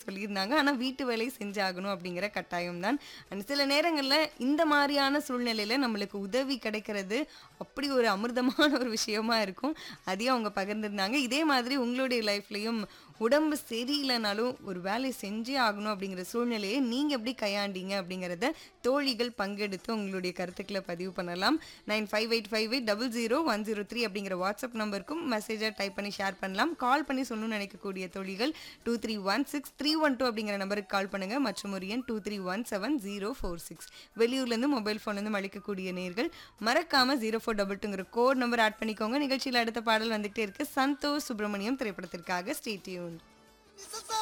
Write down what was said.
சொல்லியிருந்தாங்க ஆனா வீட்டு வேலை செஞ்சாகணும் அப்படிங்கிற கட்டாயம் தான் அண்ட் சில நேரங்கள்ல இந்த மாதிரியான சூழ்நிலையில நம்மளுக்கு உதவி கிடைக்கிறது அப்படி ஒரு அமிர்தமான ஒரு விஷயமா இருக்கும் அதையும் அவங்க பகிர்ந்திருந்தாங்க இதே மாதிரி உங்களுடைய லைஃப்லயும் உடம்பு சரியில்லைனாலும் ஒரு வேலையை செஞ்சே ஆகணும் அப்படிங்கிற சூழ்நிலையை நீங்க எப்படி கையாண்டீங்க அப்படிங்கிறத தோழிகள் பங்கெடுத்து உங்களுடைய கருத்துக்களை பதிவு பண்ணலாம் nine five eight five eight double zero one zero three அப்படிங்கிற வாட்ஸ்அப் நம்பருக்கும் மெசேஜாக டைப் பண்ணி ஷேர் பண்ணலாம் கால் பண்ணி சொல்லணும்னு நினைக்கக்கூடிய தோழிகள் two three one six three one two அப்படிங்கிற நம்பருக்கு கால் பண்ணுங்க மற்றும் ஒரு எண் two three one seven zero four six வெளியூர்லேருந்து மொபைல் ஃபோன்லேருந்து அளிக்கக்கூடிய நேர்கள் மறக்காம ஜீரோ ஃபோர் டபுள் டூங்கிற கோட் நம்பர் ஆட் பண்ணிக்கோங்க நிகழ்ச்சியில் அடுத்த பாடல் வந்துகிட்டே இருக்கு சந்தோஷ் சுப்பிரமணியம் திரைப்படத்திற்காக ஸ்டேட்யூன்